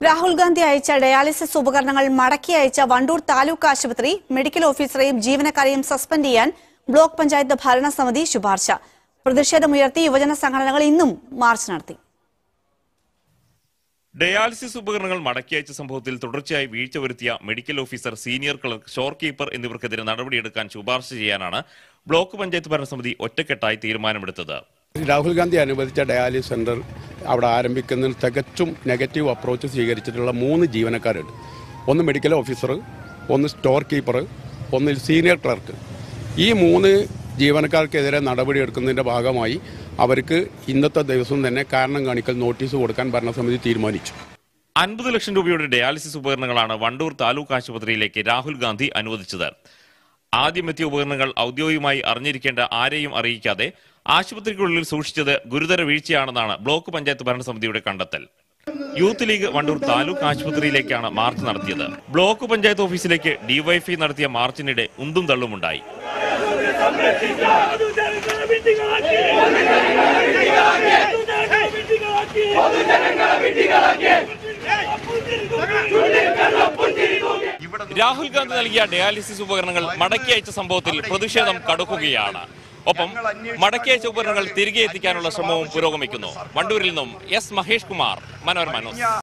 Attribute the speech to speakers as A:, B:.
A: രാഹുൽ ഗാന്ധി അയച്ച ഡയാലിസിസ് ഉപകരണങ്ങൾ മടക്കി അയച്ച വണ്ടൂർ താലൂക്ക് ആശുപത്രി മെഡിക്കൽ ഓഫീസറെയും ജീവനക്കാരെയും സസ്പെൻഡ് ചെയ്യാൻ ബ്ലോക്ക് പഞ്ചായത്ത് ഭരണസമിതി ശുപാർശ പ്രതിഷേധമുയർത്തി യുവജന സംഘടനകൾ ഇന്നും മാർച്ച് നടത്തി
B: ഡയാലിസിസ് ഉപകരണങ്ങൾ മടക്കി അയച്ച സംഭവത്തിൽ തുടർച്ചയായി വീഴ്ച വരുത്തിയ medical officer senior clerk store keeper എന്നിവർക്കെതിരെ നടപടിയെടുക്കാൻ ശുപാർശ ചെയ്യാനാണ് ബ്ലോക്ക് പഞ്ചായത്ത് ഭരണസമിതി ഒറ്റക്കെട്ടായി തീരുമാനമെടുത്തത്
C: രാഹുൽ ഗാന്ധി അനുവദിച്ച ഡയാലിസിസ് സെന്റർ അവിടെ ആരംഭിക്കുന്നതിൽ തികച്ചും നെഗറ്റീവ് അപ്രോച്ച് സ്വീകരിച്ചിട്ടുള്ള മൂന്ന് ജീവനക്കാരുണ്ട് ഒന്ന് മെഡിക്കൽ ഓഫീസർ ഒന്ന് സ്റ്റോർ കീപ്പർ ഒന്ന് സീനിയർ ക്ലർക്ക് ഈ മൂന്ന് ജീവനക്കാർക്കെതിരെ നടപടിയെടുക്കുന്നതിന്റെ ഭാഗമായി അവർക്ക് ഇന്നത്തെ ദിവസം തന്നെ കാരണം കാണിക്കൽ നോട്ടീസ് കൊടുക്കാൻ ഭരണസമിതി തീരുമാനിച്ചു
B: അൻപത് ലക്ഷം രൂപയുടെ ഡയാലിസിസ് ഉപകരണങ്ങളാണ് വണ്ടൂർ താലൂക്ക് ആശുപത്രിയിലേക്ക് രാഹുൽ ഗാന്ധി അനുവദിച്ചത് ആദ്യമെത്തിയ ഉപകരണങ്ങൾ ഔദ്യോഗികമായി അറിഞ്ഞിരിക്കേണ്ട ആരെയും അറിയിക്കാതെ ആശുപത്രിക്കുള്ളിൽ സൂക്ഷിച്ചത് ഗുരുതര വീഴ്ചയാണെന്നാണ് ബ്ലോക്ക് പഞ്ചായത്ത് ഭരണസമിതിയുടെ കണ്ടെത്തൽ യൂത്ത് ലീഗ് വണ്ടൂർ താലൂക്ക് ആശുപത്രിയിലേക്കാണ് മാർച്ച് നടത്തിയത് ബ്ലോക്ക് പഞ്ചായത്ത് ഓഫീസിലേക്ക് ഡിവൈഫൈ നടത്തിയ മാർച്ചിനിടെ ഉന്തും തള്ളുമുണ്ടായി രാഹുൽ ഗാന്ധി നൽകിയ ഡയാലിസിസ് ഉപകരണങ്ങൾ മടക്കി അയച്ച സംഭവത്തിൽ പ്രതിഷേധം കടുക്കുകയാണ് ഒപ്പം മടക്കി അയച്ച ഉപകരണങ്ങൾ തിരികെ എത്തിക്കാനുള്ള ശ്രമവും പുരോഗമിക്കുന്നു വണ്ടൂരിൽ നിന്നും എസ് മഹേഷ് കുമാർ മനോരമ ന്യൂസ്